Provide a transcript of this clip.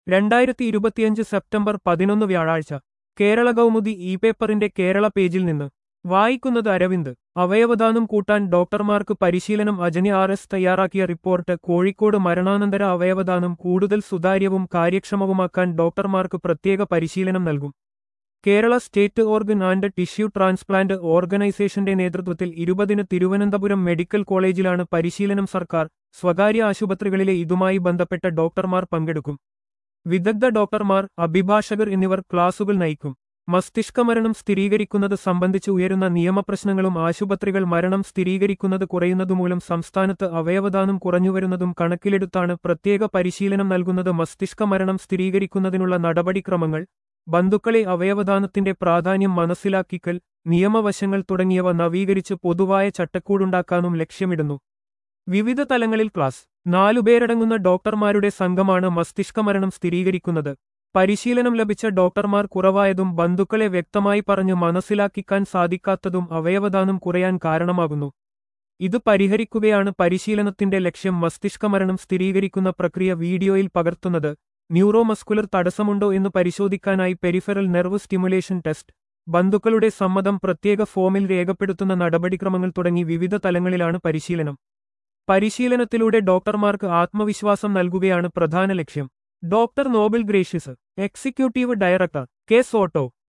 രണ്ടായിരത്തി ഇരുപത്തിയഞ്ച് സെപ്റ്റംബർ പതിനൊന്ന് വ്യാഴാഴ്ച കേരള കൗമുദി ഇ പേപ്പറിന്റെ കേരള പേജിൽ നിന്ന് വായിക്കുന്നത് അരവിന്ദ് അവയവദാനം കൂട്ടാൻ ഡോക്ടർമാർക്ക് പരിശീലനം അജനി ആർ എസ് തയ്യാറാക്കിയ റിപ്പോർട്ട് കോഴിക്കോട് മരണാനന്തര അവയവദാനം കൂടുതൽ സുതാര്യവും കാര്യക്ഷമവുമാക്കാൻ ഡോക്ടർമാർക്ക് പ്രത്യേക പരിശീലനം നൽകും Kerala state organ and tissue transplant ഓർഗനൈസേഷന്റെ നേതൃത്വത്തിൽ ഇരുപതിന് തിരുവനന്തപുരം മെഡിക്കൽ കോളേജിലാണ് പരിശീലനം സർക്കാർ സ്വകാര്യ ആശുപത്രികളിലെ ഇതുമായി ബന്ധപ്പെട്ട ഡോക്ടർമാർ പങ്കെടുക്കും വിദഗ്ധ ഡോക്ടർമാർ അഭിഭാഷകർ എന്നിവർ ക്ലാസുകൾ നയിക്കും മസ്തിഷ്കമരണം സ്ഥിരീകരിക്കുന്നത് സംബന്ധിച്ച് ഉയരുന്ന നിയമപ്രശ്നങ്ങളും ആശുപത്രികൾ മരണം സ്ഥിരീകരിക്കുന്നത് കുറയുന്നതുമൂലം സംസ്ഥാനത്ത് അവയവദാനം കുറഞ്ഞുവരുന്നതും കണക്കിലെടുത്താണ് പ്രത്യേക പരിശീലനം നൽകുന്നത് മസ്തിഷ്കമരണം സ്ഥിരീകരിക്കുന്നതിനുള്ള നടപടിക്രമങ്ങൾ ബന്ധുക്കളെ അവയവദാനത്തിന്റെ പ്രാധാന്യം മനസ്സിലാക്കിക്കൽ നിയമവശങ്ങൾ തുടങ്ങിയവ നവീകരിച്ച് പൊതുവായ ചട്ടക്കൂടുണ്ടാക്കാനും ലക്ഷ്യമിടുന്നു വിവിധ തലങ്ങളിൽ ക്ലാസ് നാലുപേരടങ്ങുന്ന ഡോക്ടർമാരുടെ സംഘമാണ് മസ്തിഷ്കമരണം സ്ഥിരീകരിക്കുന്നത് പരിശീലനം ലഭിച്ച ഡോക്ടർമാർ കുറവായതും ബന്ധുക്കളെ വ്യക്തമായി പറഞ്ഞു മനസ്സിലാക്കിക്കാൻ സാധിക്കാത്തതും അവയവദാനം കുറയാൻ കാരണമാകുന്നു ഇത് പരിഹരിക്കുകയാണ് പരിശീലനത്തിന്റെ ലക്ഷ്യം മസ്തിഷ്കമരണം സ്ഥിരീകരിക്കുന്ന പ്രക്രിയ വീഡിയോയിൽ പകർത്തുന്നത് ന്യൂറോമസ്കുലർ തടസ്സമുണ്ടോ എന്ന് പരിശോധിക്കാനായി പെരിഫറൽ നെർവ് സ്റ്റിമുലേഷൻ ടെസ്റ്റ് ബന്ധുക്കളുടെ സമ്മതം പ്രത്യേക ഫോമിൽ രേഖപ്പെടുത്തുന്ന നടപടിക്രമങ്ങൾ തുടങ്ങി വിവിധ തലങ്ങളിലാണ് പരിശീലനം പരിശീലനത്തിലൂടെ ഡോക്ടർമാർക്ക് ആത്മവിശ്വാസം നൽകുകയാണ് പ്രധാന ലക്ഷ്യം doctor Noble Gracious executive director K Soto